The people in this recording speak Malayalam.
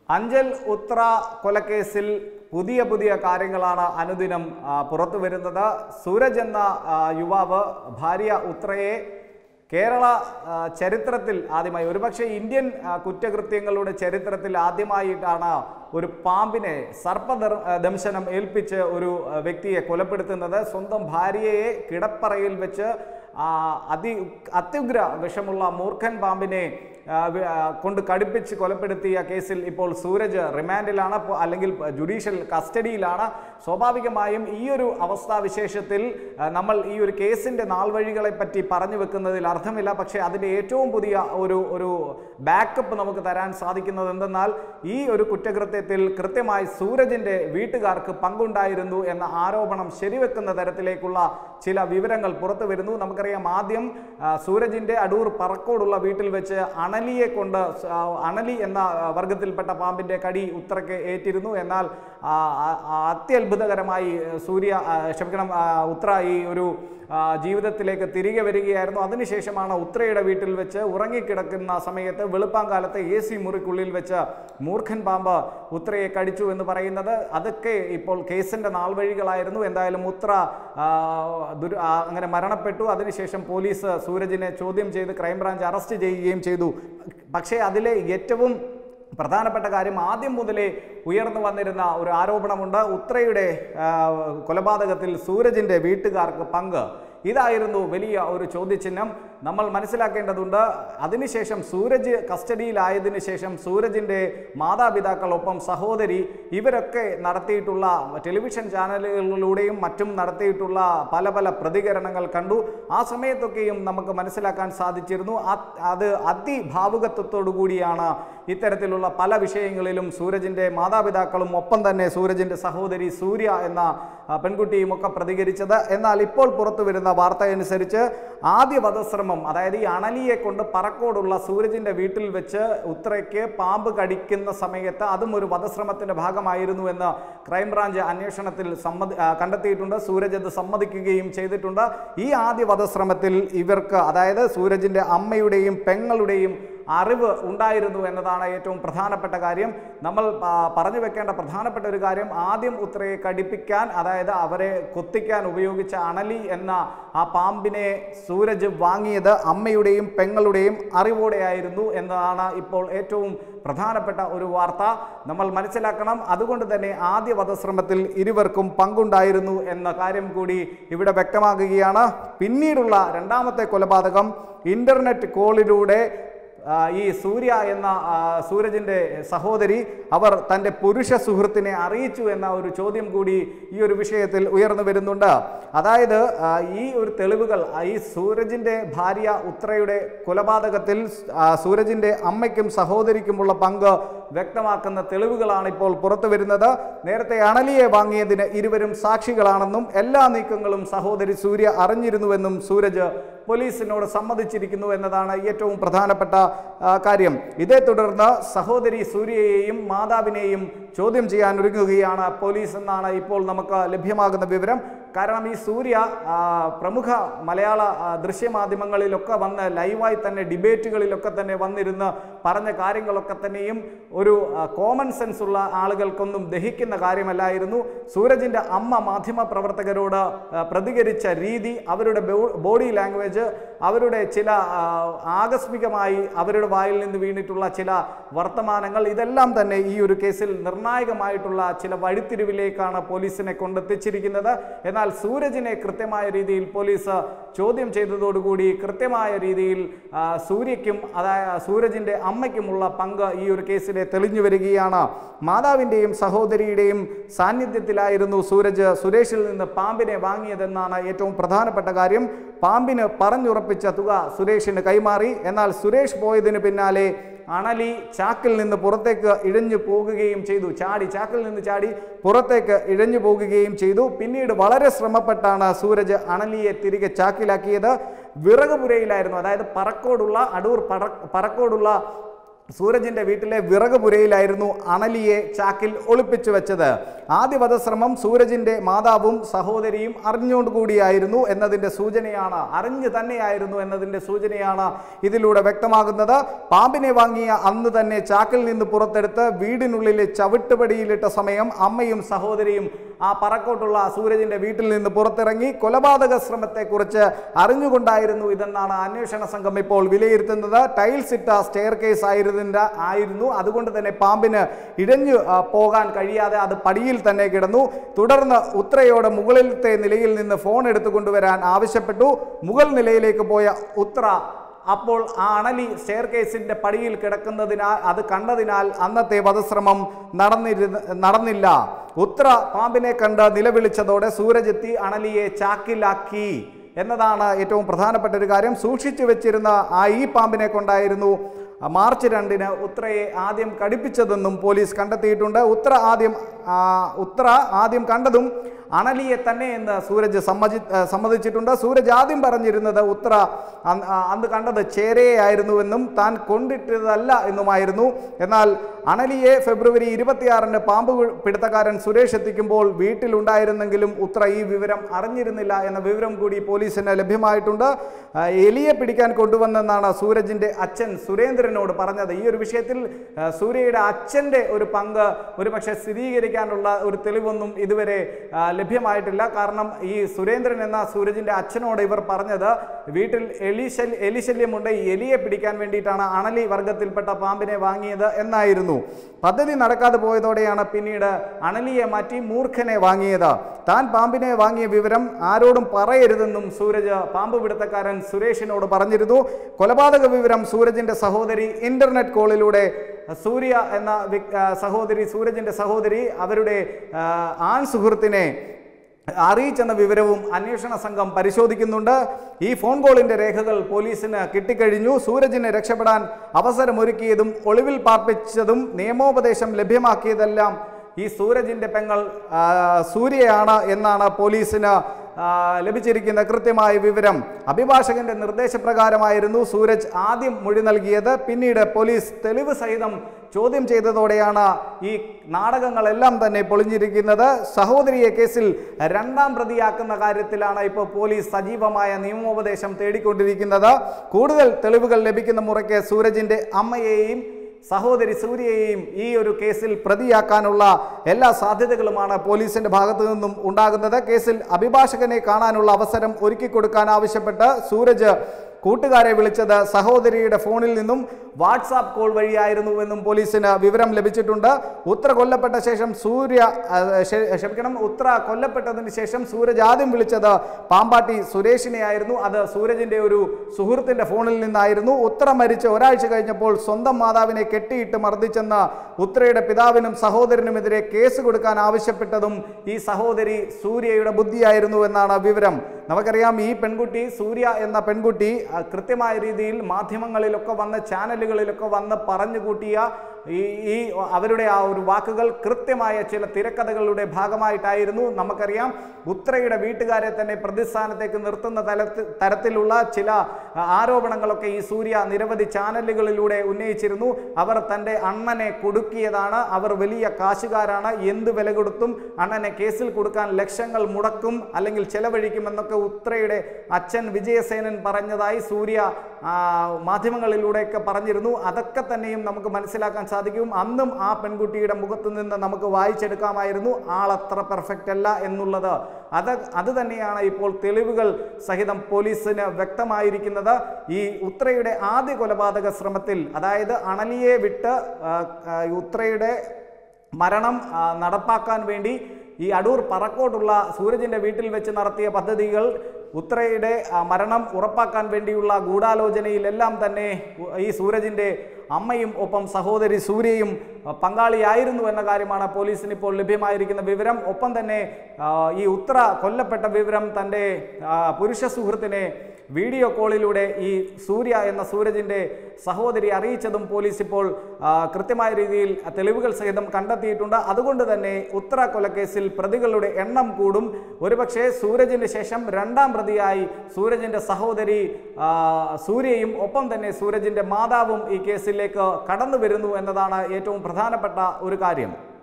അഞ്ചൽ ഉത്ര കൊലക്കേസിൽ പുതിയ പുതിയ കാര്യങ്ങളാണ് അനുദിനം ആ, പുറത്തു വരുന്നത് സൂരജ് എന്ന ആ, യുവാവ് ഭാര്യ ഉത്രയെ കേരള ആ, ചരിത്രത്തിൽ ആദ്യമായി ഒരുപക്ഷെ ഇന്ത്യൻ ആ, കുറ്റകൃത്യങ്ങളുടെ ചരിത്രത്തിൽ ആദ്യമായിട്ടാണ് ഒരു പാമ്പിനെ സർപ്പദർ ആ, ദംശനം ഏൽപ്പിച്ച് ഒരു ആ, വ്യക്തിയെ കൊലപ്പെടുത്തുന്നത് സ്വന്തം ഭാര്യയെ കിടപ്പറയിൽ വെച്ച് ആ, അതി അത്യുഗ്ര വിഷമുള്ള മൂർഖൻ പാമ്പിനെ ആ, വി- ആ, കൊണ്ട് കടുപ്പിച്ച് കൊലപ്പെടുത്തിയ കേസിൽ ഇപ്പോൾ സൂരജ് റിമാൻഡിലാണ് പോ- അല്ലെങ്കിൽ ജുഡീഷ്യൽ കസ്റ്റഡിയിലാണ് സ്വാഭാവികമായും ഈ ഒരു അവസ്ഥാവിശേഷത്തിൽ ആ, നമ്മൾ ഈ ഒരു കേസിന്റെ നാൾവഴികളെ പറ്റി പറഞ്ഞു വെക്കുന്നതിൽ അർത്ഥമില്ല പക്ഷേ അതിന്റെ ഏറ്റവും പുതിയ ഒരു ഒരു ബാക്കപ്പ് നമുക്ക് തരാൻ സാധിക്കുന്നത് എന്തെന്നാൽ ഈ ഒരു കുറ്റകൃത്യത്തിൽ കൃത്യമായി സൂരജിന്റെ വീട്ടുകാർക്ക് പങ്കുണ്ടായിരുന്നു എന്ന ആരോപണം ശരിവെക്കുന്ന തരത്തിലേക്കുള്ള ചില വിവരങ്ങൾ പുറത്തു വരുന്നു നമുക്കറിയാം ആദ്യം ആ, സൂരജിന്റെ അടൂർ പറക്കോടുള്ള വീട്ടിൽ വെച്ച് അണലിയെ കൊണ്ട് സ- ആ, അണലി എന്ന ആ, വർഗത്തിൽപ്പെട്ട പാമ്പിന്റെ കടി ഉത്രയ്ക്ക് ഏറ്റിരുന്നു എന്നാൽ ആ, ആ, ആ, അത്യത്ഭുതകരമായി സൂര്യ ആ, ക്ഷമിക്കണം ആ, ഉത്ര ഈ ഒരു ആ, ജീവിതത്തിലേക്ക് തിരികെ വരികയായിരുന്നു അതിനുശേഷമാണ് ഉത്രയുടെ വീട്ടിൽ വെച്ച് ഉറങ്ങിക്കിടക്കുന്ന സമയത്ത് വെളുപ്പാങ്കാലത്ത് എ സി മുറിക്കുള്ളിൽ വെച്ച് മൂർഖൻ പാമ്പ് ഉത്രയെ കടിച്ചു എന്ന് പറയുന്നത് അതൊക്കെ ഇപ്പോൾ കേസിന്റെ നാൾവഴികളായിരുന്നു എന്തായാലും ഉത്ര ആ, ദുരു ആ, അങ്ങനെ മരണപ്പെട്ടു അതിനുശേഷം പോലീസ് സൂരജിനെ ചോദ്യം ചെയ്ത് ക്രൈംബ്രാഞ്ച് അറസ്റ്റ് ചെയ്യുകയും ചെയ്തു പക്ഷേ അതിലെ ഏറ്റവും പ്രധാനപ്പെട്ട കാര്യം ആദ്യം മുതലേ ഉയർന്നു വന്നിരുന്ന ഒരു ആരോപണമുണ്ട് ഉത്രയുടെ ആ, കൊലപാതകത്തിൽ സൂരജിന്റെ വീട്ടുകാർക്ക് പങ്ക് ഇതായിരുന്നു വലിയ ഒരു ചോദ്യചിഹ്നം നമ്മൾ മനസ്സിലാക്കേണ്ടതുണ്ട് അതിനുശേഷം സൂരജ് കസ്റ്റഡിയിലായതിനു ശേഷം സൂരജിൻ്റെ മാതാപിതാക്കളൊപ്പം സഹോദരി ഇവരൊക്കെ നടത്തിയിട്ടുള്ള ടെലിവിഷൻ ചാനലുകളിലൂടെയും മറ്റും നടത്തിയിട്ടുള്ള പല പല പ്രതികരണങ്ങൾ കണ്ടു ആ സമയത്തൊക്കെയും നമുക്ക് മനസ്സിലാക്കാൻ സാധിച്ചിരുന്നു ആ- അത് അതിഭാവുകത്വത്തോടു കൂടിയാണ് ഇത്തരത്തിലുള്ള പല വിഷയങ്ങളിലും സൂരജിൻ്റെ മാതാപിതാക്കളും ഒപ്പം തന്നെ സൂരജിൻ്റെ സഹോദരി സൂര്യ എന്ന ആ, പെൺകുട്ടിയും ഒക്കെ പ്രതികരിച്ചത് എന്നാൽ ഇപ്പോൾ പുറത്തു വരുന്ന വാർത്ത അനുസരിച്ച് ആദ്യ വധശ്രമം അതായത് ഈ അണലിയെ കൊണ്ട് പറക്കോടുള്ള സൂരജിന്റെ വീട്ടിൽ വെച്ച് ഉത്രയ്ക്ക് പാമ്പ് കടിക്കുന്ന സമയത്ത് അതും ഒരു വധശ്രമത്തിന്റെ ഭാഗമായിരുന്നു എന്ന് ക്രൈംബ്രാഞ്ച് അന്വേഷണത്തിൽ സമ്മതി ആ, കണ്ടെത്തിയിട്ടുണ്ട് സൂരജ് അത് സമ്മതിക്കുകയും ചെയ്തിട്ടുണ്ട് ഈ ആദ്യ വധശ്രമത്തിൽ ഇവർക്ക് അതായത് സൂരജിന്റെ അമ്മയുടെയും പെങ്ങളുടെയും അറിവ് ഉണ്ടായിരുന്നു എന്നതാണ് ഏറ്റവും പ്രധാനപ്പെട്ട കാര്യം നമ്മൾ ആ, പറഞ്ഞു വെക്കേണ്ട പ്രധാനപ്പെട്ട ഒരു കാര്യം ആദ്യം ഉത്രയെ കടിപ്പിക്കാൻ അതായത് അവരെ കൊത്തിക്കാൻ ഉപയോഗിച്ച അണലി എന്ന ആ പാമ്പിനെ സൂരജ് വാങ്ങിയത് അമ്മയുടെയും പെങ്ങളുടെയും അറിവോടെയായിരുന്നു എന്നതാണ് ഇപ്പോൾ ഏറ്റവും പ്രധാനപ്പെട്ട ഒരു വാർത്ത നമ്മൾ മനസ്സിലാക്കണം അതുകൊണ്ട് തന്നെ ആദ്യ വധശ്രമത്തിൽ ഇരുവർക്കും പങ്കുണ്ടായിരുന്നു എന്ന കാര്യം കൂടി ഇവിടെ വ്യക്തമാകുകയാണ് പിന്നീടുള്ള രണ്ടാമത്തെ കൊലപാതകം ഇന്റർനെറ്റ് കോളിലൂടെ ആ, ഈ സൂര്യ എന്ന ആ, സൂരജിൻ്റെ സഹോദരി അവർ തൻ്റെ പുരുഷ സുഹൃത്തിനെ അറിയിച്ചു എന്ന ഒരു ചോദ്യം കൂടി ഈ ഒരു വിഷയത്തിൽ ഉയർന്നു വരുന്നുണ്ട് അതായത് ആ, ഈ ഒരു തെളിവുകൾ ആ, ഈ സൂരജിൻ്റെ ഭാര്യ ഉത്രയുടെ കൊലപാതകത്തിൽ ആ, സൂരജിൻ്റെ അമ്മയ്ക്കും സഹോദരിക്കുമുള്ള പങ്ക് വ്യക്തമാക്കുന്ന തെളിവുകളാണ് ഇപ്പോൾ പുറത്തു വരുന്നത് നേരത്തെ അണലിയെ വാങ്ങിയതിന് ഇരുവരും സാക്ഷികളാണെന്നും എല്ലാ നീക്കങ്ങളും സഹോദരി സൂര്യ അറിഞ്ഞിരുന്നുവെന്നും സൂരജ് പോലീസിനോട് സമ്മതിച്ചിരിക്കുന്നു എന്നതാണ് ഏറ്റവും പ്രധാനപ്പെട്ട ആ, കാര്യം ഇതേ തുടർന്ന് സഹോദരി സൂര്യയെയും മാതാവിനെയും ചോദ്യം ചെയ്യാൻ ഒരുങ്ങുകയാണ് പോലീസ് എന്നാണ് ഇപ്പോൾ നമുക്ക് ലഭ്യമാകുന്ന വിവരം കാരണം ഈ സൂര്യ ആ, പ്രമുഖ മലയാള ആ, ദൃശ്യമാധ്യമങ്ങളിലൊക്കെ വന്ന് ലൈവായി തന്നെ ഡിബേറ്റുകളിലൊക്കെ തന്നെ വന്നിരുന്ന് പറഞ്ഞ കാര്യങ്ങളൊക്കെ തന്നെയും ഒരു കോമൺ സെൻസ് ഉള്ള ആളുകൾക്കൊന്നും ദഹിക്കുന്ന കാര്യമല്ലായിരുന്നു സൂരജിൻ്റെ അമ്മ മാധ്യമ പ്രവർത്തകരോട് ആ, പ്രതികരിച്ച രീതി അവരുടെ ബോ- ബോഡി ലാംഗ്വേജ് അവരുടെ ചില ആ, ആകസ്മികമായി അവരുടെ വായിൽ നിന്ന് വീണിട്ടുള്ള ചില വർത്തമാനങ്ങൾ ഇതെല്ലാം തന്നെ ഈ ഒരു കേസിൽ നിർണായകമായിട്ടുള്ള ചില വഴിത്തിരിവിലേക്കാണ് പോലീസിനെ കൊണ്ടെത്തിച്ചിരിക്കുന്നത് എന്നാൽ സൂരജിനെ കൃത്യമായ രീതിയിൽ പോലീസ് ചോദ്യം ചെയ്തതോടുകൂടി കൃത്യമായ രീതിയിൽ ആ, സൂര്യയ്ക്കും അതായത് സൂരജിൻ്റെ അമ്മയ്ക്കുമുള്ള പങ്ക് ഈ ഒരു കേസിലെ തെളിഞ്ഞു വരികയാണ് മാതാവിൻ്റെയും സഹോദരിയുടെയും സാന്നിധ്യത്തിലായിരുന്നു സൂരജ് സുരേഷിൽ നിന്ന് പാമ്പിനെ വാങ്ങിയതെന്നാണ് ഏറ്റവും പ്രധാനപ്പെട്ട കാര്യം പാമ്പിന് പറഞ്ഞുറപ്പിച്ച തുക സുരേഷിന് കൈമാറി എന്നാൽ സുരേഷ് പോയതിന് പിന്നാലെ അണലി ചാക്കിൽ നിന്ന് പുറത്തേക്ക് ഇഴഞ്ഞു പോകുകയും ചെയ്തു ചാടി ചാക്കിൽ നിന്ന് ചാടി പുറത്തേക്ക് ഇഴഞ്ഞു പോകുകയും ചെയ്തു പിന്നീട് വളരെ ശ്രമപ്പെട്ടാണ് സൂരജ് അണലിയെ തിരികെ ചാക്കിലാക്കിയത് വിറകുപുരയിലായിരുന്നു അതായത് പറക്കോടുള്ള അടൂർ പറ പറക്കോടുള്ള സൂരജിന്റെ വീട്ടിലെ വിറക് പുരയിലായിരുന്നു അണലിയെ ചാക്കിൽ ഒളിപ്പിച്ചു വെച്ചത് ആദ്യ വധശ്രമം സൂരജിന്റെ മാതാവും സഹോദരിയും അറിഞ്ഞുകൊണ്ടുകൂടിയായിരുന്നു എന്നതിന്റെ സൂചനയാണ് അറിഞ്ഞു തന്നെയായിരുന്നു എന്നതിന്റെ സൂചനയാണ് ഇതിലൂടെ വ്യക്തമാകുന്നത് പാമ്പിനെ വാങ്ങിയ അന്ന് തന്നെ ചാക്കിൽ നിന്ന് പുറത്തെടുത്ത് വീടിനുള്ളിലെ ചവിട്ടുപടിയിലിട്ട സമയം അമ്മയും സഹോദരിയും ആ പറക്കോട്ടുള്ള സൂരജിന്റെ വീട്ടിൽ നിന്ന് പുറത്തിറങ്ങി കൊലപാതക ശ്രമത്തെക്കുറിച്ച് അറിഞ്ഞുകൊണ്ടായിരുന്നു ഇതെന്നാണ് അന്വേഷണ സംഘം ഇപ്പോൾ വിലയിരുത്തുന്നത് ടൈൽസ് ഇട്ട സ്റ്റെയർ കേസ് ആയിരുന്നില്ല ആയിരുന്നു അതുകൊണ്ട് തന്നെ പാമ്പിന് ഇഴഞ്ഞു ആ, പോകാൻ കഴിയാതെ അത് പടിയിൽ തന്നെ കിടന്നു തുടർന്ന് ഉത്രയോട് മുകളിലത്തെ നിലയിൽ നിന്ന് ഫോൺ എടുത്തു കൊണ്ടുവരാൻ ആവശ്യപ്പെട്ടു മുകൾ നിലയിലേക്ക് പോയ ഉത്ര അപ്പോൾ ആ അണലി സ്റ്റെയർ കേസിന്റെ പടിയിൽ കിടക്കുന്നതിനാൽ അത് കണ്ടതിനാൽ അന്നത്തെ വധശ്രമം നടന്നിരുന്ന നടന്നില്ല ഉത്ര പാമ്പിനെ കണ്ട് നിലവിളിച്ചതോടെ സൂരജ് എത്തി അണലിയെ ചാക്കിലാക്കി എന്നതാണ് ഏറ്റവും പ്രധാനപ്പെട്ട ഒരു കാര്യം സൂക്ഷിച്ചു വെച്ചിരുന്ന ആ ഈ പാമ്പിനെ കൊണ്ടായിരുന്നു മാർച്ച് രണ്ടിന് ഉത്രയെ ആദ്യം കടിപ്പിച്ചതെന്നും പോലീസ് കണ്ടെത്തിയിട്ടുണ്ട് ഉത്ര ആദ്യം ആ, ഉത്ര ആദ്യം കണ്ടതും അണലിയെ തന്നെ എന്ന് സൂരജ് സമ്മതി ആ, സമ്മതിച്ചിട്ടുണ്ട് സൂരജ് ആദ്യം പറഞ്ഞിരുന്നത് ഉത്ര അന്ന് ആ, അന്ന് കണ്ടത് ചേരയായിരുന്നുവെന്നും താൻ കൊണ്ടിട്ടതല്ല എന്നുമായിരുന്നു എന്നാൽ അണലിയെ ഫെബ്രുവരി ഇരുപത്തിയാറിന് പാമ്പ് പിടുത്തക്കാരൻ സുരേഷ് എത്തിക്കുമ്പോൾ വീട്ടിലുണ്ടായിരുന്നെങ്കിലും ഉത്ര ഈ വിവരം അറിഞ്ഞിരുന്നില്ല എന്ന വിവരം കൂടി പോലീസിന് ലഭ്യമായിട്ടുണ്ട് ആ, എലിയെ പിടിക്കാൻ കൊണ്ടുവന്നെന്നാണ് സൂരജിന്റെ അച്ഛൻ സുരേന്ദ്രനോട് പറഞ്ഞത് ഈ ഒരു വിഷയത്തിൽ ആ, സൂര്യയുടെ അച്ഛന്റെ ഒരു പങ്ക് ഒരു പക്ഷേ സ്ഥിരീകരിക്കാനുള്ള ഒരു തെളിവൊന്നും ഇതുവരെ ആ, ലഭ്യമായിട്ടില്ല കാരണം ഈ സുരേന്ദ്രൻ എന്ന സൂരജിന്റെ അച്ഛനോട് ഇവർ പറഞ്ഞത് വീട്ടിൽ എലിശൽ എലിശല്യമുണ്ട് ഈ എലിയെ പിടിക്കാൻ വേണ്ടിയിട്ടാണ് അണലി വർഗത്തിൽപ്പെട്ട പാമ്പിനെ വാങ്ങിയത് എന്നായിരുന്നു പദ്ധതി നടക്കാതെ പോയതോടെയാണ് പിന്നീട് അണലിയെ മാറ്റി മൂർഖനെ വാങ്ങിയത് താൻ പാമ്പിനെ വാങ്ങിയ വിവരം ആരോടും പറയരുതെന്നും സൂരജ് പാമ്പ് പിടുത്തക്കാരൻ സുരേഷിനോട് പറഞ്ഞിരുന്നു കൊലപാതക വിവരം സൂരജിന്റെ സഹോദരി ഇന്റർനെറ്റ് കോളിലൂടെ സൂര്യ എന്ന വ്യക്- ആ, സഹോദരി സൂരജിന്റെ സഹോദരി അവരുടെ ആ, ആൺ സുഹൃത്തിനെ അറിയിച്ചെന്ന വിവരവും അന്വേഷണ സംഘം പരിശോധിക്കുന്നുണ്ട് ഈ ഫോൺ കോളിന്റെ രേഖകൾ പോലീസിന് കിട്ടിക്കഴിഞ്ഞു സൂരജിനെ രക്ഷപ്പെടാൻ അവസരമൊരുക്കിയതും ഒളിവിൽ പാർപ്പിച്ചതും നിയമോപദേശം ലഭ്യമാക്കിയതെല്ലാം ഈ സൂരജിന്റെ പെങ്ങൾ ആ, സൂര്യയാണ് എന്നാണ് പോലീസിന് ആ, ലഭിച്ചിരിക്കുന്ന കൃത്യമായ വിവരം അഭിഭാഷകന്റെ നിർദ്ദേശപ്രകാരമായിരുന്നു സൂരജ് ആദ്യം മൊഴി നൽകിയത് പിന്നീട് പോലീസ് തെളിവ് സഹിതം ചോദ്യം ചെയ്തതോടെയാണ് ഈ നാടകങ്ങളെല്ലാം തന്നെ പൊളിഞ്ഞിരിക്കുന്നത് സഹോദരിയെ കേസിൽ രണ്ടാം പ്രതിയാക്കുന്ന കാര്യത്തിലാണ് ഇപ്പോൾ പോലീസ് സജീവമായ നിയമോപദേശം തേടിക്കൊണ്ടിരിക്കുന്നത് കൂടുതൽ തെളിവുകൾ ലഭിക്കുന്ന മുറയ്ക്ക് സൂരജിന്റെ അമ്മയെയും സഹോദരി സൂര്യയെയും ഈ ഒരു കേസിൽ പ്രതിയാക്കാനുള്ള എല്ലാ സാധ്യതകളുമാണ് പോലീസിന്റെ ഭാഗത്തു നിന്നും ഉണ്ടാകുന്നത് കേസിൽ അഭിഭാഷകനെ കാണാനുള്ള അവസരം ഒരുക്കി കൊടുക്കാൻ ആവശ്യപ്പെട്ട് സൂരജ് കൂട്ടുകാരെ വിളിച്ചത് സഹോദരിയുടെ ഫോണിൽ നിന്നും വാട്സാപ്പ് കോൾ വഴിയായിരുന്നുവെന്നും പോലീസിന് വിവരം ലഭിച്ചിട്ടുണ്ട് ഉത്ര കൊല്ലപ്പെട്ട ശേഷം സൂര്യ ആ, ക്ഷ- ക്ഷമിക്കണം ഉത്ര കൊല്ലപ്പെട്ടതിന് ശേഷം സൂരജ് ആദ്യം വിളിച്ചത് പാമ്പാട്ടി സുരേഷിനെയായിരുന്നു അത് സൂരജിന്റെ ഒരു സുഹൃത്തിന്റെ ഫോണിൽ നിന്നായിരുന്നു ഉത്ര മരിച്ച് ഒരാഴ്ച കഴിഞ്ഞപ്പോൾ സ്വന്തം മാതാവിനെ കെട്ടിയിട്ട് മർദ്ദിച്ചെന്ന് ഉത്രയുടെ പിതാവിനും സഹോദരനുമെതിരെ കേസ് കൊടുക്കാൻ ആവശ്യപ്പെട്ടതും ഈ സഹോദരി സൂര്യയുടെ ബുദ്ധിയായിരുന്നു എന്നാണ് വിവരം നമുക്കറിയാം ഈ പെൺകുട്ടി സൂര്യ എന്ന പെൺകുട്ടി ആ, കൃത്യമായ രീതിയിൽ മാധ്യമങ്ങളിലൊക്കെ വന്ന് ചാനലുകളിലൊക്കെ വന്ന് പറഞ്ഞു കൂട്ടിയ ഈ ഈ അവരുടെ ആ ഒരു വാക്കുകൾ കൃത്യമായ ചില തിരക്കഥകളുടെ ഭാഗമായിട്ടായിരുന്നു നമുക്കറിയാം ഉത്രയുടെ വീട്ടുകാരെ തന്നെ പ്രതിസ്ഥാനത്തേക്ക് നിർത്തുന്ന തലത്തിൽ തരത്തിലുള്ള ചില ആ, ആരോപണങ്ങളൊക്കെ ഈ സൂര്യ നിരവധി ചാനലുകളിലൂടെ ഉന്നയിച്ചിരുന്നു അവർ തൻ്റെ അണ്ണനെ കൊടുക്കിയതാണ് അവർ വലിയ കാശുകാരാണ് എന്ത് വില കൊടുത്തും അണ്ണനെ കേസിൽ കൊടുക്കാൻ ലക്ഷങ്ങൾ മുടക്കും അല്ലെങ്കിൽ ചെലവഴിക്കും എന്നൊക്കെ ഉത്രയുടെ അച്ഛൻ വിജയസേനൻ പറഞ്ഞതായി സൂര്യ ആ, മാധ്യമങ്ങളിലൂടെയൊക്കെ പറഞ്ഞിരുന്നു അതൊക്കെ തന്നെയും നമുക്ക് മനസ്സിലാക്കാൻ സാധിക്കും അന്നും ആ പെൺകുട്ടിയുടെ മുഖത്ത് നിന്ന് നമുക്ക് വായിച്ചെടുക്കാമായിരുന്നു ആളത്ര പെർഫെക്റ്റ് അല്ല എന്നുള്ളത് അത് അത് തന്നെയാണ് ഇപ്പോൾ തെളിവുകൾ സഹിതം പോലീസിന് വ്യക്തമായിരിക്കുന്നത് ഈ ഉത്രയുടെ ആദ്യ കൊലപാതക ശ്രമത്തിൽ അതായത് അണലിയെ വിട്ട് ആ, ആ, ഉത്രയുടെ മരണം ആ, നടപ്പാക്കാൻ വേണ്ടി ഈ അടൂർ പറക്കോട്ടുള്ള സൂരജിന്റെ വീട്ടിൽ വെച്ച് നടത്തിയ പദ്ധതികൾ ഉത്രയുടെ ആ, മരണം ഉറപ്പാക്കാൻ വേണ്ടിയുള്ള ഗൂഢാലോചനയിലെല്ലാം തന്നെ ഉ- ഈ സൂരജിന്റെ അമ്മയും ഒപ്പം സഹോദരി സൂര്യയും ആ, പങ്കാളിയായിരുന്നു എന്ന കാര്യമാണ് പോലീസിന് ഇപ്പോൾ ലഭ്യമായിരിക്കുന്ന വിവരം ഒപ്പം തന്നെ ആ, ഈ ഉത്ര കൊല്ലപ്പെട്ട വിവരം തൻ്റെ ആ, പുരുഷ സുഹൃത്തിനെ വീഡിയോ കോളിലൂടെ ഈ സൂര്യ എന്ന സൂരജിൻ്റെ സഹോദരി അറിയിച്ചതും പോലീസ് ഇപ്പോൾ ആ, കൃത്യമായ രീതിയിൽ തെളിവുകൾ സഹിതം കണ്ടെത്തിയിട്ടുണ്ട് അതുകൊണ്ട് തന്നെ ഉത്തര കൊലക്കേസിൽ പ്രതികളുടെ എണ്ണം കൂടും ഒരുപക്ഷെ സൂരജിന് ശേഷം രണ്ടാം പ്രതിയായി സൂരജിൻ്റെ സഹോദരി ആ, സൂര്യയും ഒപ്പം തന്നെ സൂരജിൻ്റെ മാതാവും ഈ കേസിലേക്ക് കടന്നു വരുന്നു എന്നതാണ് ഏറ്റവും പ്രധാനപ്പെട്ട ഒരു കാര്യം